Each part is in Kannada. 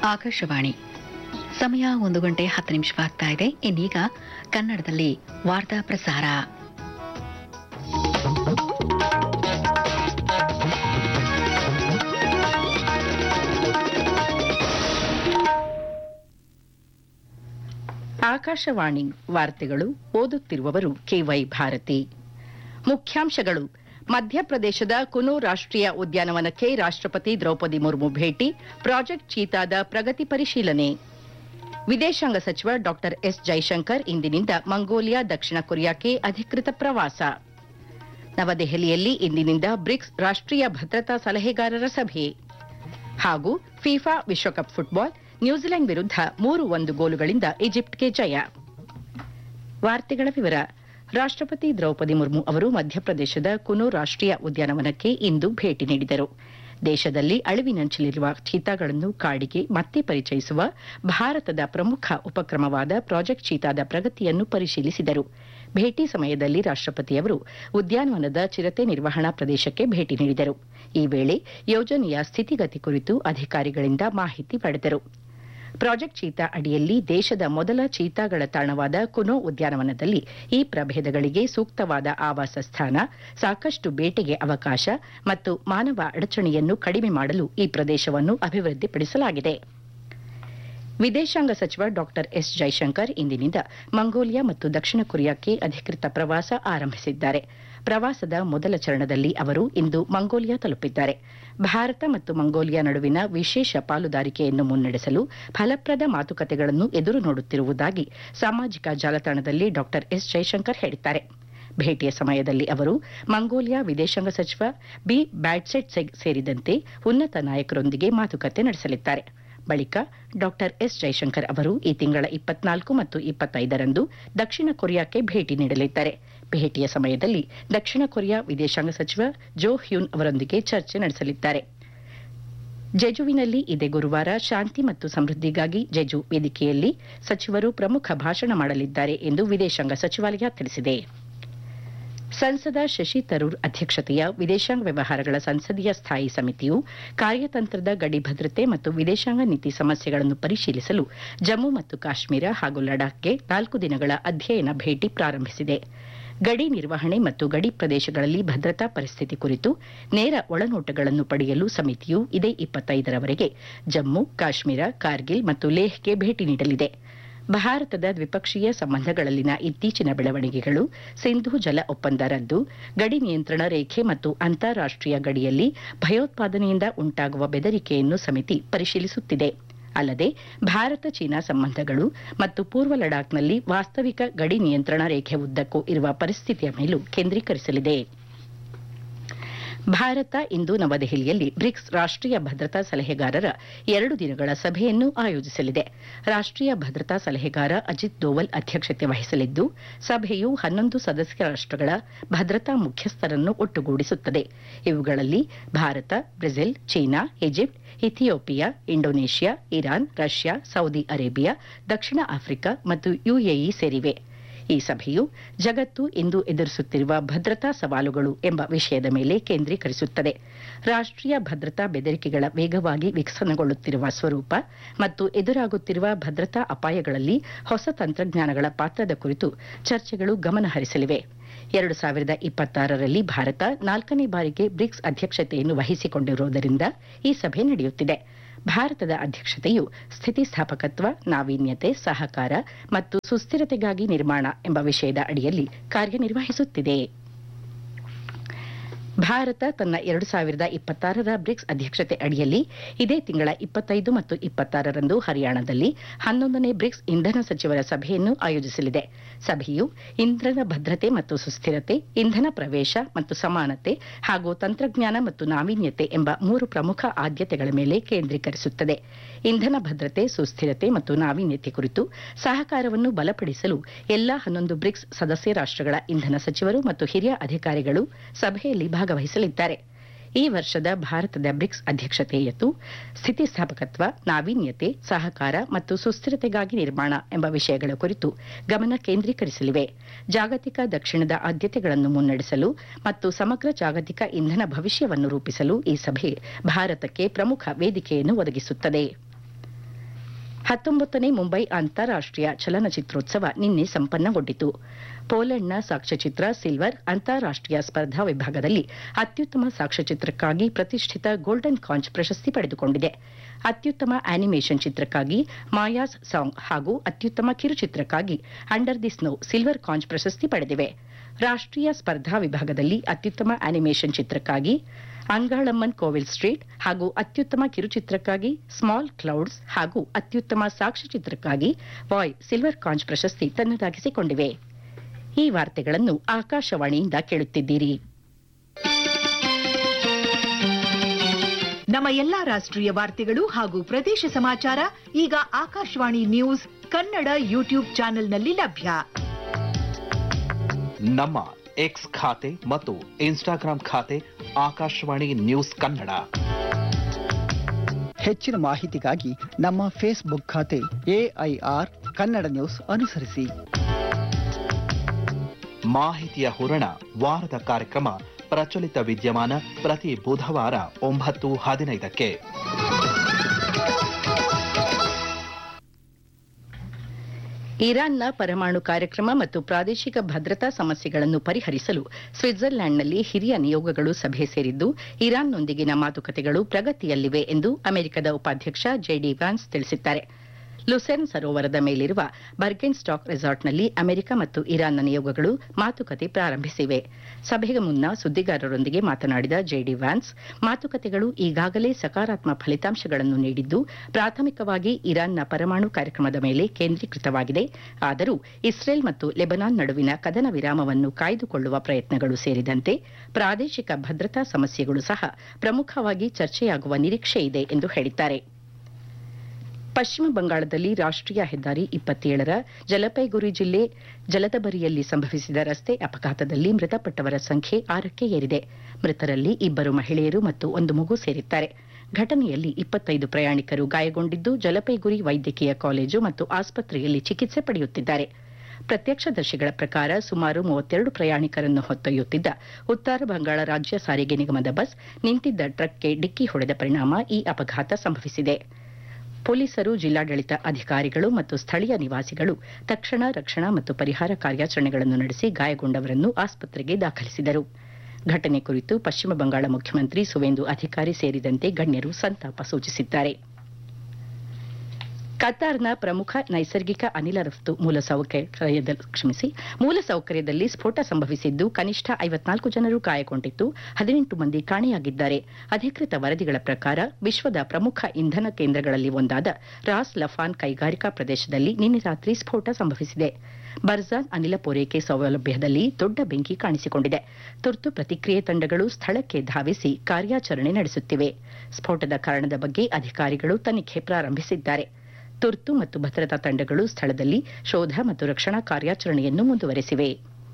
ಆಕಾಶವಾಣಿ ಸಮಯ ಒಂದು ಗಂಟೆ ಹತ್ತು ನಿಮಿಷವಾಗ್ತಾ ಇದೆ ಇನ್ನೀಗ ಕನ್ನಡದಲ್ಲಿ ವಾರ್ತಾ ಪ್ರಸಾರ ಆಕಾಶವಾಣಿ ವಾರ್ತೆಗಳು ಓದುತ್ತಿರುವವರು ಕೆವೈ ಭಾರತಿ ಮುಖ್ಯಾಂಶಗಳು ಮಧ್ಯಪ್ರದೇಶದ ಕುನು ರಾಷ್ಟ್ರೀಯ ಉದ್ಯಾನವನಕ್ಕೆ ರಾಷ್ಟ್ರಪತಿ ದ್ರೌಪದಿ ಮುರ್ಮು ಭೇಟಿ ಪ್ರಾಜೆಕ್ಟ್ ಚೀತಾದ ಪ್ರಗತಿ ಪರಿಶೀಲನೆ ವಿದೇಶಾಂಗ ಸಚಿವ ಡಾಕ್ಟರ್ ಎಸ್ ಜೈಶಂಕರ್ ಇಂದಿನಿಂದ ಮಂಗೋಲಿಯಾ ದಕ್ಷಿಣ ಕೊರಿಯಾಕ್ಕೆ ಅಧಿಕೃತ ಪ್ರವಾಸ ನವದೆಹಲಿಯಲ್ಲಿ ಇಂದಿನಿಂದ ಬ್ರಿಕ್ಸ್ ರಾಷ್ಟ್ರೀಯ ಭದ್ರತಾ ಸಲಹೆಗಾರರ ಸಭೆ ಹಾಗೂ ಫಿಫಾ ವಿಶ್ವಕಪ್ ಫುಟ್ಬಾಲ್ ನ್ಯೂಜಿಲೆಂಡ್ ವಿರುದ್ಧ ಮೂರು ಒಂದು ಗೋಲುಗಳಿಂದ ಈಜಿಪ್ಟ್ಗೆ ಜಯ ವಾರ್ತೆಗಳ ವಿವರ ರಾಷ್ಟ್ರಪತಿ ದ್ರೌಪದಿ ಮುರ್ಮು ಅವರು ಮಧ್ಯಪ್ರದೇಶದ ಕುನು ರಾಷ್ಟ್ರೀಯ ಉದ್ಯಾನವನಕ್ಕೆ ಇಂದು ಭೇಟಿ ನೀಡಿದರು ದೇಶದಲ್ಲಿ ಅಳಿವಿನಂಚಿಲಿರುವ ಚೀತಾಗಳನ್ನು ಕಾಡಿಗೆ ಮತ್ತೆ ಪರಿಚಯಿಸುವ ಭಾರತದ ಪ್ರಮುಖ ಉಪಕ್ರಮವಾದ ಪ್ರಾಜೆಕ್ಟ್ ಚೀತಾದ ಪ್ರಗತಿಯನ್ನು ಪರಿಶೀಲಿಸಿದರು ಭೇಟಿ ಸಮಯದಲ್ಲಿ ರಾಷ್ಟ್ರಪತಿಯವರು ಉದ್ಯಾನವನದ ಚಿರತೆ ನಿರ್ವಹಣಾ ಪ್ರದೇಶಕ್ಕೆ ಭೇಟಿ ನೀಡಿದರು ಈ ವೇಳೆ ಯೋಜನೆಯ ಸ್ಥಿತಿಗತಿ ಕುರಿತು ಅಧಿಕಾರಿಗಳಿಂದ ಮಾಹಿತಿ ಪಡೆದರು ಪ್ರಾಜೆಕ್ಟ್ ಚೀತಾ ಅಡಿಯಲ್ಲಿ ದೇಶದ ಮೊದಲ ಚೀತಾಗಳ ತಾಣವಾದ ಕುನೋ ಉದ್ಯಾನವನದಲ್ಲಿ ಈ ಪ್ರಭೇದಗಳಿಗೆ ಸೂಕ್ತವಾದ ಆವಾಸ ಸ್ಥಾನ ಸಾಕಷ್ಟು ಬೇಟೆಗೆ ಅವಕಾಶ ಮತ್ತು ಮಾನವ ಅಡಚಣೆಯನ್ನು ಕಡಿಮೆ ಮಾಡಲು ಈ ಪ್ರದೇಶವನ್ನು ಅಭಿವೃದ್ಧಿಪಡಿಸಲಾಗಿದೆ ವಿದೇಶಾಂಗ ಸಚಿವ ಡಾಕ್ಟರ್ ಎಸ್ ಜೈಶಂಕರ್ ಇಂದಿನಿಂದ ಮಂಗೋಲಿಯಾ ಮತ್ತು ದಕ್ಷಿಣ ಕೊರಿಯಾಕ್ಕೆ ಅಧಿಕೃತ ಪ್ರವಾಸ ಆರಂಭಿಸಿದ್ದಾರೆ ಪ್ರವಾಸದ ಮೊದಲ ಚರಣದಲ್ಲಿ ಅವರು ಇಂದು ಮಂಗೋಲಿಯಾ ತಲುಪಿದ್ದಾರೆ ಭಾರತ ಮತ್ತು ಮಂಗೋಲಿಯಾ ನಡುವಿನ ವಿಶೇಷ ಪಾಲುದಾರಿಕೆಯನ್ನು ಮುನ್ನಡೆಸಲು ಫಲಪ್ರದ ಮಾತುಕತೆಗಳನ್ನು ಎದುರು ನೋಡುತ್ತಿರುವುದಾಗಿ ಸಾಮಾಜಿಕ ಜಾಲತಾಣದಲ್ಲಿ ಡಾಕ್ಟರ್ ಎಸ್ ಜೈಶಂಕರ್ ಹೇಳಿದ್ದಾರೆ ಭೇಟಿಯ ಸಮಯದಲ್ಲಿ ಅವರು ಮಂಗೋಲಿಯಾ ವಿದೇಶಾಂಗ ಸಚಿವ ಬಿ ಬ್ಯಾಡ್ಸೆಟ್ ಸೆಗ್ ಸೇರಿದಂತೆ ಉನ್ನತ ನಾಯಕರೊಂದಿಗೆ ಮಾತುಕತೆ ನಡೆಸಲಿದ್ದಾರೆ ಬಳಿಕ ಡಾಕ್ಟರ್ ಎಸ್ ಜೈಶಂಕರ್ ಅವರು ಈ ತಿಂಗಳ ಇಪ್ಪತ್ನಾಲ್ಕು ಮತ್ತು ಇಪ್ಪತ್ತೈದರಂದು ದಕ್ಷಿಣ ಕೊರಿಯಾಕ್ಕೆ ಭೇಟಿ ನೀಡಲಿದ್ದಾರೆ ಭೇಟಿಯ ಸಮಯದಲ್ಲಿ ದಕ್ಷಿಣ ಕೊರಿಯಾ ವಿದೇಶಾಂಗ ಸಚಿವ ಜೋ ಹ್ಯೂನ್ ಅವರೊಂದಿಗೆ ಚರ್ಚೆ ನಡೆಸಲಿದ್ದಾರೆ ಜೆಜುವಿನಲ್ಲಿ ಇದೇ ಗುರುವಾರ ಶಾಂತಿ ಮತ್ತು ಸಮೃದ್ಧಿಗಾಗಿ ಜೆಜು ವೇದಿಕೆಯಲ್ಲಿ ಸಚಿವರು ಪ್ರಮುಖ ಭಾಷಣ ಮಾಡಲಿದ್ದಾರೆ ಎಂದು ವಿದೇಶಾಂಗ ಸಚಿವಾಲಯ ತಿಳಿಸಿದೆ ಸಂಸದ ಶಶಿ ತರೂರ್ ಅಧ್ಯಕ್ಷತೆಯ ವಿದೇಶಾಂಗ ವ್ಯವಹಾರಗಳ ಸಂಸದೀಯ ಸ್ಥಾಯಿ ಸಮಿತಿಯು ಕಾರ್ಯತಂತ್ರದ ಗಡಿ ಭದ್ರತೆ ಮತ್ತು ವಿದೇಶಾಂಗ ನೀತಿ ಸಮಸ್ಯೆಗಳನ್ನು ಪರಿಶೀಲಿಸಲು ಜಮ್ಮು ಮತ್ತು ಕಾಶ್ಮೀರ ಹಾಗೂ ಲಡಾಖ್ಗೆ ನಾಲ್ಕು ದಿನಗಳ ಅಧ್ಯಯನ ಭೇಟಿ ಪ್ರಾರಂಭಿಸಿದೆ ಗಡಿ ನಿರ್ವಹಣೆ ಮತ್ತು ಗಡಿ ಪ್ರದೇಶಗಳಲ್ಲಿ ಭದ್ರತಾ ಪರಿಸ್ಥಿತಿ ಕುರಿತು ನೇರ ಒಳನೋಟಗಳನ್ನು ಪಡೆಯಲು ಸಮಿತಿಯು ಇದೇ ಇಪ್ಪತ್ತೈದರವರೆಗೆ ಜಮ್ಮು ಕಾಶ್ಮೀರ ಕಾರ್ಗಿಲ್ ಮತ್ತು ಲೇಹ್ಗೆ ಭೇಟಿ ನೀಡಲಿದೆ ಭಾರತದ ದ್ವಿಪಕ್ಷೀಯ ಸಂಬಂಧಗಳಲ್ಲಿನ ಇತ್ತೀಚಿನ ಬೆಳವಣಿಗೆಗಳು ಸಿಂಧು ಜಲ ಒಪ್ಪಂದ ರದ್ದು ಗಡಿ ನಿಯಂತ್ರಣ ರೇಖೆ ಮತ್ತು ಅಂತಾರಾಷ್ಟೀಯ ಗಡಿಯಲ್ಲಿ ಭಯೋತ್ಪಾದನೆಯಿಂದ ಉಂಟಾಗುವ ಬೆದರಿಕೆಯನ್ನು ಸಮಿತಿ ಪರಿಶೀಲಿಸುತ್ತಿದೆ ಅಲ್ಲದೆ ಭಾರತ ಚೀನಾ ಸಂಬಂಧಗಳು ಮತ್ತು ಪೂರ್ವ ಲಡಾಖ್ನಲ್ಲಿ ವಾಸ್ತವಿಕ ಗಡಿ ನಿಯಂತ್ರಣ ರೇಖೆ ಉದ್ದಕ್ಕೂ ಇರುವ ಪರಿಸ್ಥಿತಿಯ ಮೇಲೂ ಕೇಂದ್ರೀಕರಿಸಲಿದೆ ಭಾರತ ಇಂದು ನವದೆಹಲಿಯಲ್ಲಿ ಬ್ರಿಕ್ಸ್ ರಾಷ್ಟ್ರೀಯ ಭದ್ರತಾ ಸಲಹೆಗಾರರ ಎರಡು ದಿನಗಳ ಸಭೆಯನ್ನು ಆಯೋಜಿಸಲಿದೆ ರಾಷ್ಟ್ರೀಯ ಭದ್ರತಾ ಸಲಹೆಗಾರ ಅಜಿತ್ ದೋವಲ್ ಅಧ್ಯಕ್ಷತೆ ವಹಿಸಲಿದ್ದು ಸಭೆಯು ಹನ್ನೊಂದು ಸದಸ್ಯ ರಾಷ್ಟ್ರಗಳ ಭದ್ರತಾ ಮುಖ್ಯಸ್ಥರನ್ನು ಒಟ್ಟುಗೂಡಿಸುತ್ತದೆ ಇವುಗಳಲ್ಲಿ Bharat Brazil China Egypt Ethiopia Indonesia Iran Russia Saudi Arabia ದಕ್ಷಿಣ ಆಫ್ರಿಕಾ ಮತ್ತು ಯುಎಇ ಸೇರಿವೆ ಈ ಸಭೆಯು ಜಗತ್ತು ಇಂದು ಎದುರಿಸುತ್ತಿರುವ ಭದ್ರತಾ ಸವಾಲುಗಳು ಎಂಬ ವಿಷಯದ ಮೇಲೆ ಕೇಂದ್ರೀಕರಿಸುತ್ತದೆ ರಾಷ್ಟ್ರೀಯ ಭದ್ರತಾ ಬೆದರಿಕೆಗಳ ವೇಗವಾಗಿ ವಿಕಸನಗೊಳ್ಳುತ್ತಿರುವ ಸ್ವರೂಪ ಮತ್ತು ಎದುರಾಗುತ್ತಿರುವ ಭದ್ರತಾ ಅಪಾಯಗಳಲ್ಲಿ ಹೊಸ ತಂತ್ರಜ್ಞಾನಗಳ ಪಾತ್ರದ ಕುರಿತು ಚರ್ಚೆಗಳು ಗಮನಹರಿಸಲಿವೆ ಎರಡು ಸಾವಿರದ ಇಪ್ಪತ್ತಾರರಲ್ಲಿ ಭಾರತ ನಾಲ್ಕನೇ ಬಾರಿಗೆ ಬ್ರಿಕ್ಸ್ ಅಧ್ಯಕ್ಷತೆಯನ್ನು ವಹಿಸಿಕೊಂಡಿರುವುದರಿಂದ ಈ ಸಭೆ ನಡೆಯುತ್ತಿದೆ ಭಾರತದ ಅಧ್ಯಕ್ಷತೆಯು ಸ್ಥಿತಿಸ್ಥಾಪಕತ್ವ ನಾವೀನ್ಯತೆ ಸಹಕಾರ ಮತ್ತು ಸುಸ್ಥಿರತೆಗಾಗಿ ನಿರ್ಮಾಣ ಎಂಬ ವಿಷಯದ ಅಡಿಯಲ್ಲಿ ಕಾರ್ಯನಿರ್ವಹಿಸುತ್ತಿದೆ ಭಾರತ ತನ್ನ ಎರಡು ಸಾವಿರದ ಇಪ್ಪತ್ತಾರರ ಬ್ರಿಕ್ಸ್ ಅಧ್ಯಕ್ಷತೆ ಅಡಿಯಲ್ಲಿ ಇದೇ ತಿಂಗಳ ಇಪ್ಪತ್ತೈದು ಮತ್ತು ಇಪ್ಪತ್ತಾರರಂದು ಹರಿಯಾಣದಲ್ಲಿ ಹನ್ನೊಂದನೇ ಬ್ರಿಕ್ಸ್ ಇಂಧನ ಸಚಿವರ ಸಭೆಯನ್ನು ಆಯೋಜಿಸಲಿದೆ ಸಭೆಯು ಇಂಧನ ಭದ್ರತೆ ಮತ್ತು ಸುಸ್ಥಿರತೆ ಇಂಧನ ಪ್ರವೇಶ ಮತ್ತು ಸಮಾನತೆ ಹಾಗೂ ತಂತ್ರಜ್ಞಾನ ಮತ್ತು ನಾವೀನ್ಯತೆ ಎಂಬ ಮೂರು ಪ್ರಮುಖ ಆದ್ಯತೆಗಳ ಮೇಲೆ ಕೇಂದ್ರೀಕರಿಸುತ್ತದೆ ಇಂಧನ ಭದ್ರತೆ ಸುಸ್ಥಿರತೆ ಮತ್ತು ನಾವೀನ್ಯತೆ ಕುರಿತು ಸಹಕಾರವನ್ನು ಬಲಪಡಿಸಲು ಎಲ್ಲಾ ಹನ್ನೊಂದು ಬ್ರಿಕ್ಸ್ ಸದಸ್ಯ ರಾಷ್ಟ್ರಗಳ ಇಂಧನ ಸಚಿವರು ಮತ್ತು ಹಿರಿಯ ಅಧಿಕಾರಿಗಳು ಸಭೆಯಲ್ಲಿ ಭಾಗವಹಿಸಲಿದ್ದಾರೆ ಈ ವರ್ಷದ ಭಾರತದ ಬ್ರಿಕ್ಸ್ ಅಧ್ಯಕ್ಷತೆಯು ಸ್ಥಿತಿಸ್ಥಾಪಕತ್ವ ನಾವೀನ್ಯತೆ ಸಹಕಾರ ಮತ್ತು ಸುಸ್ಥಿರತೆಗಾಗಿ ನಿರ್ಮಾಣ ಎಂಬ ವಿಷಯಗಳ ಕುರಿತು ಗಮನ ಕೇಂದ್ರೀಕರಿಸಲಿವೆ ಜಾಗತಿಕ ದಕ್ಷಿಣದ ಆದ್ಯತೆಗಳನ್ನು ಮುನ್ನಡೆಸಲು ಮತ್ತು ಸಮಗ್ರ ಜಾಗತಿಕ ಇಂಧನ ಭವಿಷ್ಯವನ್ನು ರೂಪಿಸಲು ಈ ಸಭೆ ಭಾರತಕ್ಕೆ ಪ್ರಮುಖ ವೇದಿಕೆಯನ್ನು ಒದಗಿಸುತ್ತದೆ ಹತ್ತೊಂಬತ್ತನೇ ಮುಂಬೈ ಅಂತಾರಾಷ್ಟೀಯ ಚಲನಚಿತ್ರೋತ್ಸವ ನಿನ್ನೆ ಸಂಪನ್ನಗೊಂಡಿತು ಪೋಲೆಂಡ್ನ ಸಾಕ್ಷ್ಯಚಿತ್ರ ಸಿಲ್ವರ್ ಅಂತಾರಾಷ್ಟೀಯ ಸ್ಪರ್ಧಾ ವಿಭಾಗದಲ್ಲಿ ಅತ್ಯುತ್ತಮ ಸಾಕ್ಷ್ಯಚಿತ್ರಕ್ಕಾಗಿ ಪ್ರತಿಷ್ಠಿತ ಗೋಲ್ಡನ್ ಕಾಂಚ್ ಪ್ರಶಸ್ತಿ ಪಡೆದುಕೊಂಡಿದೆ ಅತ್ಯುತ್ತಮ ಆನಿಮೇಷನ್ ಚಿತ್ರಕ್ಕಾಗಿ ಮಾಯಾಸ್ ಸಾಂಗ್ ಹಾಗೂ ಅತ್ಯುತ್ತಮ ಕಿರುಚಿತ್ರಕ್ಕಾಗಿ under the snow silver conch ಪ್ರಶಸ್ತಿ ಪಡೆದಿವೆ ರಾಷ್ಟೀಯ ಸ್ಪರ್ಧಾ ವಿಭಾಗದಲ್ಲಿ ಅತ್ಯುತ್ತಮ ಆನಿಮೇಷನ್ ಚಿತ್ರಕ್ಕಾಗಿ ಅಂಗಾಳಮ್ಮನ್ ಕೋವಿಲ್ ಸ್ಟ್ರೀಟ್ ಹಾಗೂ ಅತ್ಯುತ್ತಮ ಕಿರುಚಿತ್ರಕ್ಕಾಗಿ ಸ್ಮಾಲ್ ಕ್ಲೌಡ್ಸ್ ಹಾಗೂ ಅತ್ಯುತ್ತಮ ಸಾಕ್ಷ್ಯಚಿತ್ರಕ್ಕಾಗಿ ವಾಯ್ ಸಿಲ್ವರ್ ಕಾಂಚ್ ಪ್ರಶಸ್ತಿ ತನ್ನದಾಗಿಸಿಕೊಂಡಿವೆ ಈ ವಾರ್ತೆಗಳನ್ನು ಆಕಾಶವಾಣಿಯಿಂದ ಕೇಳುತ್ತಿದ್ದೀರಿ ನಮ್ಮ ಎಲ್ಲಾ ರಾಷ್ಟ್ರೀಯ ವಾರ್ತೆಗಳು ಹಾಗೂ ಪ್ರದೇಶ ಸಮಾಚಾರ ಈಗ ಆಕಾಶವಾಣಿ ನ್ಯೂಸ್ ಕನ್ನಡ ಯೂಟ್ಯೂಬ್ ಚಾನೆಲ್ನಲ್ಲಿ ಲಭ್ಯ ನಮ್ಮ ಎಕ್ಸ್ ಖಾತೆ ಮತ್ತು ಇನ್ಸ್ಟಾಗ್ರಾಂ ಖಾತೆ ಆಕಾಶವಾಣಿ ನ್ಯೂಸ್ ಕನ್ನಡ ಹೆಚ್ಚಿನ ಮಾಹಿತಿಗಾಗಿ ನಮ್ಮ ಫೇಸ್ಬುಕ್ ಖಾತೆ ಎಐಆರ್ ಕನ್ನಡ ನ್ಯೂಸ್ ಅನುಸರಿಸಿ ಮಾಹಿತಿಯ ಹೂರಣ ವಾರದ ಕಾರ್ಯಕ್ರಮ ಪ್ರಚಲಿತ ವಿದ್ಯಮಾನ ಪ್ರತಿ ಬುಧವಾರ ಒಂಬತ್ತು ಹದಿನೈದಕ್ಕೆ ಇರಾನ್ನ ಪರಮಾಣು ಕಾರ್ಯಕ್ರಮ ಮತ್ತು ಪ್ರಾದೇಶಿಕ ಭದ್ರತಾ ಸಮಸ್ಯೆಗಳನ್ನು ಪರಿಹರಿಸಲು ಸ್ವಿಟ್ಜರ್ಲ್ಯಾಂಡ್ನಲ್ಲಿ ಹಿರಿಯ ನಿಯೋಗಗಳು ಸಭೆ ಸೇರಿದ್ದು ಇರಾನ್ನೊಂದಿಗಿನ ಮಾತುಕತೆಗಳು ಪ್ರಗತಿಯಲ್ಲಿವೆ ಎಂದು ಅಮೆರಿಕದ ಉಪಾಧ್ಯಕ್ಷ ಜೆಡಿ ವ್ಯಾನ್ಸ್ ತಿಳಿಸಿದ್ದಾರೆ ಲುಸೆನ್ ಸರೋವರದ ಮೇಲಿರುವ ಬರ್ಗೆನ್ ಸ್ಟಾಕ್ ರೆಸಾರ್ಟ್ನಲ್ಲಿ ಅಮೆರಿಕ ಮತ್ತು ಇರಾನ್ನ ನಿಯೋಗಗಳು ಮಾತುಕತೆ ಪ್ರಾರಂಭಿಸಿವೆ ಸಭೆಗೆ ಮುನ್ನ ಸುದ್ದಿಗಾರರೊಂದಿಗೆ ಮಾತನಾಡಿದ ಜೆಡಿ ವ್ಯಾನ್ಸ್ ಮಾತುಕತೆಗಳು ಈಗಾಗಲೇ ಸಕಾರಾತ್ಮಕ ಫಲಿತಾಂಶಗಳನ್ನು ನೀಡಿದ್ದು ಪ್ರಾಥಮಿಕವಾಗಿ ಇರಾನ್ನ ಪರಮಾಣು ಕಾರ್ಯಕ್ರಮದ ಮೇಲೆ ಕೇಂದ್ರೀಕೃತವಾಗಿದೆ ಆದರೂ ಇಸ್ರೇಲ್ ಮತ್ತು ಲೆಬನಾನ್ ನಡುವಿನ ಕದನ ವಿರಾಮವನ್ನು ಕಾಯ್ದುಕೊಳ್ಳುವ ಪ್ರಯತ್ನಗಳು ಸೇರಿದಂತೆ ಪ್ರಾದೇಶಿಕ ಭದ್ರತಾ ಸಮಸ್ಯೆಗಳು ಸಹ ಪ್ರಮುಖವಾಗಿ ಚರ್ಚೆಯಾಗುವ ನಿರೀಕ್ಷೆ ಇದೆ ಎಂದು ಹೇಳಿದ್ದಾರೆ ಪಶ್ಚಿಮ ಬಂಗಾಳದಲ್ಲಿ ರಾಷ್ಟೀಯ ಹೆದ್ದಾರಿ ಇಪ್ಪತ್ತೇಳರ ಜಲಪೈಗುರಿ ಜಿಲ್ಲೆ ಜಲದಬರಿಯಲ್ಲಿ ಸಂಭವಿಸಿದ ರಸ್ತೆ ಅಪಘಾತದಲ್ಲಿ ಮೃತಪಟ್ಟವರ ಸಂಖ್ಯೆ ಆರಕ್ಕೆ ಏರಿದೆ ಮೃತರಲ್ಲಿ ಇಬ್ಬರು ಮಹಿಳೆಯರು ಮತ್ತು ಒಂದು ಮಗು ಸೇರಿದ್ದಾರೆ ಘಟನೆಯಲ್ಲಿ ಇಪ್ಪತ್ತೈದು ಪ್ರಯಾಣಿಕರು ಗಾಯಗೊಂಡಿದ್ದು ಜಲಪೈಗುರಿ ವೈದ್ಯಕೀಯ ಕಾಲೇಜು ಮತ್ತು ಆಸ್ಪತ್ರೆಯಲ್ಲಿ ಚಿಕಿತ್ಸೆ ಪಡೆಯುತ್ತಿದ್ದಾರೆ ಪ್ರತ್ಯಕ್ಷದರ್ಶಿಗಳ ಪ್ರಕಾರ ಸುಮಾರು ಮೂವತ್ತೆರಡು ಪ್ರಯಾಣಿಕರನ್ನು ಹೊತ್ತೊಯ್ಯುತ್ತಿದ್ದ ಉತ್ತರ ಬಂಗಾಳ ರಾಜ್ಯ ಸಾರಿಗೆ ನಿಗಮದ ಬಸ್ ನಿಂತಿದ್ದ ಟ್ರಕ್ಗೆ ಡಿಕ್ಕಿ ಹೊಡೆದ ಪರಿಣಾಮ ಈ ಅಪಘಾತ ಸಂಭವಿಸಿದೆ ಪೊಲೀಸರು ಜಿಲ್ಲಾಡಳಿತ ಅಧಿಕಾರಿಗಳು ಮತ್ತು ಸ್ಥಳೀಯ ನಿವಾಸಿಗಳು ತಕ್ಷಣ ರಕ್ಷಣಾ ಮತ್ತು ಪರಿಹಾರ ಕಾರ್ಯಾಚರಣೆಗಳನ್ನು ನಡೆಸಿ ಗಾಯಗೊಂಡವರನ್ನು ಆಸ್ಪತ್ರೆಗೆ ದಾಖಲಿಸಿದರು ಘಟನೆ ಕುರಿತು ಪಶ್ಚಿಮ ಬಂಗಾಳ ಮುಖ್ಯಮಂತ್ರಿ ಸುವೇಂದು ಅಧಿಕಾರಿ ಸೇರಿದಂತೆ ಗಣ್ಯರು ಸಂತಾಪ ಸೂಚಿಸಿದ್ದಾರೆ ಕತಾರ್ನ ಪ್ರಮುಖ ನೈಸರ್ಗಿಕ ಅನಿಲ ರಫ್ತು ಮೂಲಸೌಕರ್ಯದ ಕ್ಷಮಿಸಿ ಮೂಲಸೌಕರ್ಯದಲ್ಲಿ ಸ್ಫೋಟ ಸಂಭವಿಸಿದ್ದು ಕನಿಷ್ಠ ಐವತ್ನಾಲ್ಕು ಜನರು ಗಾಯಗೊಂಡಿದ್ದು ಹದಿನೆಂಟು ಮಂದಿ ಕಾಣೆಯಾಗಿದ್ದಾರೆ ಅಧಿಕೃತ ವರದಿಗಳ ಪ್ರಕಾರ ವಿಶ್ವದ ಪ್ರಮುಖ ಇಂಧನ ಕೇಂದ್ರಗಳಲ್ಲಿ ಒಂದಾದ ರಾಸ್ ಲಫಾನ್ ಕೈಗಾರಿಕಾ ಪ್ರದೇಶದಲ್ಲಿ ನಿನ್ನೆ ರಾತ್ರಿ ಸ್ಫೋಟ ಸಂಭವಿಸಿದೆ ಬರ್ಜಾನ್ ಅನಿಲ ಪೂರೈಕೆ ಸೌಲಭ್ಯದಲ್ಲಿ ದೊಡ್ಡ ಬೆಂಕಿ ಕಾಣಿಸಿಕೊಂಡಿದೆ ತುರ್ತು ಪ್ರತಿಕ್ರಿಯೆ ತಂಡಗಳು ಸ್ಥಳಕ್ಕೆ ಧಾವಿಸಿ ಕಾರ್ಯಾಚರಣೆ ನಡೆಸುತ್ತಿವೆ ಸ್ಫೋಟದ ಕಾರಣದ ಬಗ್ಗೆ ಅಧಿಕಾರಿಗಳು ತನಿಖೆ ಪ್ರಾರಂಭಿಸಿದ್ದಾರೆ ತುರ್ತು ಮತ್ತು ಭದ್ರತಾ ತಂಡಗಳು ಸ್ಥಳದಲ್ಲಿ ಶೋಧ ಮತ್ತು ರಕ್ಷಣಾ ಕಾರ್ಯಾಚರಣೆಯನ್ನು ಮುಂದುವರೆಸಿವೆ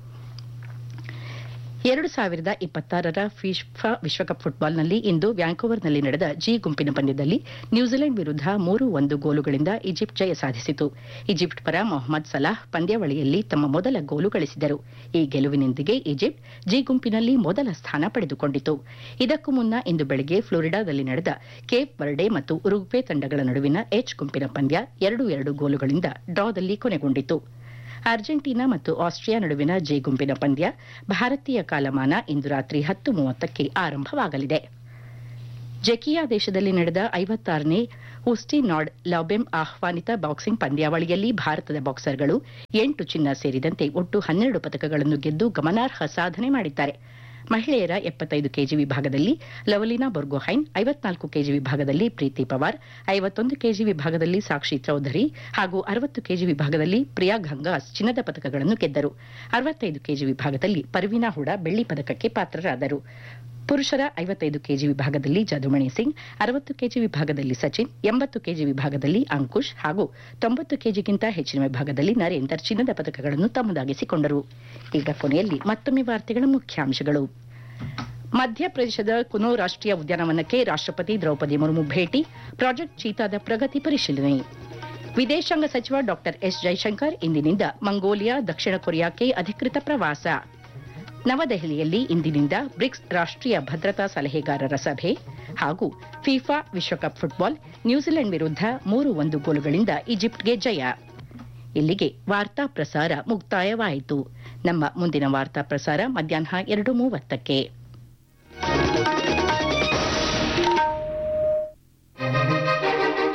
ಎರಡು ಸಾವಿರದ ಇಪ್ಪತ್ತಾರರ ಫಿಫಾ ವಿಶ್ವಕಪ್ ಫುಟ್ಬಾಲ್ನಲ್ಲಿ ಇಂದು ವ್ಯಾಂಕೋವರ್ನಲ್ಲಿ ನಡೆದ ಜಿ ಗುಂಪಿನ ಪಂದ್ಯದಲ್ಲಿ ನ್ಯೂಜಿಲೆಂಡ್ ವಿರುದ್ಧ ಮೂರು ಒಂದು ಗೋಲುಗಳಿಂದ ಈಜಿಪ್ಟ್ ಜಯ ಸಾಧಿಸಿತು ಈಜಿಪ್ಟ್ ಪರ ಮೊಹಮ್ಮದ್ ಸಲಾಹ್ ಪಂದ್ಯಾವಳಿಯಲ್ಲಿ ತಮ್ಮ ಮೊದಲ ಗೋಲು ಗಳಿಸಿದರು ಈ ಗೆಲುವಿನೊಂದಿಗೆ ಈಜಿಪ್ಟ್ ಜಿ ಗುಂಪಿನಲ್ಲಿ ಮೊದಲ ಸ್ಥಾನ ಪಡೆದುಕೊಂಡಿತು ಇದಕ್ಕೂ ಮುನ್ನ ಇಂದು ಬೆಳಗ್ಗೆ ಫ್ಲೋರಿಡಾದಲ್ಲಿ ನಡೆದ ಕೇಪ್ ಬರ್ಡೆ ಮತ್ತು ಉರುಗ್ವೆ ತಂಡಗಳ ನಡುವಿನ ಎಚ್ ಗುಂಪಿನ ಪಂದ್ಯ ಎರಡು ಎರಡು ಗೋಲುಗಳಿಂದ ಡ್ರಾದಲ್ಲಿ ಕೊನೆಗೊಂಡಿತು ಅರ್ಜೆಂಟೀನಾ ಮತ್ತು ಆಸ್ಟ್ರಿಯಾ ನಡುವಿನ ಜೆ ಗುಂಪಿನ ಪಂದ್ಯ ಭಾರತೀಯ ಕಾಲಮಾನ ಇಂದು ರಾತ್ರಿ ಹತ್ತು ಮೂವತ್ತಕ್ಕೆ ಆರಂಭವಾಗಲಿದೆ ಜೆಕಿಯಾ ದೇಶದಲ್ಲಿ ನಡೆದ ಐವತ್ತಾರನೇ ಉಸ್ಟಿ ನಾಡ್ ಲಾಬೆಮ್ ಆಹ್ವಾನಿತ ಬಾಕ್ಸಿಂಗ್ ಪಂದ್ಯಾವಳಿಯಲ್ಲಿ ಭಾರತದ ಬಾಕ್ಸರ್ಗಳು ಎಂಟು ಚಿನ್ನ ಸೇರಿದಂತೆ ಒಟ್ಟು ಹನ್ನೆರಡು ಪದಕಗಳನ್ನು ಗೆದ್ದು ಗಮನಾರ್ಹ ಸಾಧನೆ ಮಾಡಿದ್ದಾರೆ ಮಹಿಳೆಯರ ಎಪ್ಪತ್ತೈದು ಕೆಜಿ ವಿಭಾಗದಲ್ಲಿ ಲವಲಿನಾ ಬೊರ್ಗೊಹೈನ್ ಐವತ್ನಾಲ್ಕು ಕೆಜಿ ವಿಭಾಗದಲ್ಲಿ ಪ್ರೀತಿ ಪವಾರ್ ಐವತ್ತೊಂದು ಕೆಜಿ ವಿಭಾಗದಲ್ಲಿ ಸಾಕ್ಷಿ ಚೌಧರಿ ಹಾಗೂ ಅರವತ್ತು ಕೆಜಿ ವಿಭಾಗದಲ್ಲಿ ಪ್ರಿಯಾ ಗಂಗಾಸ್ ಚಿನ್ನದ ಪದಕಗಳನ್ನು ಗೆದ್ದರು ಅರವತ್ತೈದು ಕೆಜಿ ವಿಭಾಗದಲ್ಲಿ ಪರ್ವಿನಾ ಹುಡಾ ಬೆಳ್ಳಿ ಪದಕಕ್ಕೆ ಪಾತ್ರರಾದರು ಪುರುಷರ ಐವತ್ತೈದು ಕೆಜಿ ವಿಭಾಗದಲ್ಲಿ ಜದುಮಣಿ ಸಿಂಗ್ ಅರವತ್ತು ಕೆಜಿ ವಿಭಾಗದಲ್ಲಿ ಸಚಿನ್ ಎಂಬತ್ತು ಕೆಜಿ ವಿಭಾಗದಲ್ಲಿ ಅಂಕುಶ್ ಹಾಗೂ ತೊಂಬತ್ತು ಕೆಜಿಗಿಂತ ಹೆಚ್ಚಿನ ವಿಭಾಗದಲ್ಲಿ ನರೇಂದರ್ ಚಿನ್ನದ ಪದಕಗಳನ್ನು ತಮ್ಮದಾಗಿಸಿಕೊಂಡರು ಈಗ ಕೊನೆಯಲ್ಲಿ ಮತ್ತೊಮ್ಮೆ ವಾರ್ತೆಗಳ ಮುಖ್ಯಾಂಶಗಳು ಮಧ್ಯಪ್ರದೇಶದ ಕುನೋ ರಾಷ್ಟೀಯ ಉದ್ಯಾನವನಕ್ಕೆ ರಾಷ್ಟಪತಿ ದ್ರೌಪದಿ ಮುರ್ಮು ಭೇಟಿ ಪ್ರಾಜೆಕ್ಟ್ ಚೀತಾದ ಪ್ರಗತಿ ಪರಿಶೀಲನೆ ವಿದೇಶಾಂಗ ಸಚಿವ ಡಾಕ್ಟರ್ ಎಸ್ ಜೈಶಂಕರ್ ಇಂದಿನಿಂದ ಮಂಗೋಲಿಯಾ ದಕ್ಷಿಣ ಕೊರಿಯಾಕ್ಕೆ ಅಧಿಕೃತ ಪ್ರವಾಸ ನವದೆಹಲಿಯಲ್ಲಿ ಇಂದಿನಿಂದ ಬ್ರಿಕ್ಸ್ ರಾಷ್ಟ್ರೀಯ ಭದ್ರತಾ ಸಲಹೆಗಾರರ ಸಭೆ ಹಾಗೂ ಫಿಫಾ ವಿಶ್ವಕಪ್ ಫುಟ್ಬಾಲ್ ನ್ಯೂಜಿಲೆಂಡ್ ವಿರುದ್ಧ ಮೂರು ಒಂದು ಗೋಲುಗಳಿಂದ ಈಜಿಪ್ಟ್ಗೆ ಜಯ ಇಲ್ಲಿಗೆ ವಾರ್ತಾ ಪ್ರಸಾರ ಮುಕ್ತಾಯವಾಯಿತು ನಮ್ಮ ಮುಂದಿನ ವಾರ್ತಾ ಪ್ರಸಾರ ಮಧ್ಯಾಹ್ನ ಎರಡು ಮೂವತ್ತಕ್ಕೆ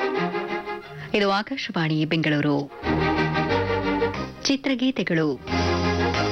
ಇದು ಆಕಾಶವಾಣಿ ಬೆಂಗಳೂರು ಚಿತ್ರಗೀತೆಗಳು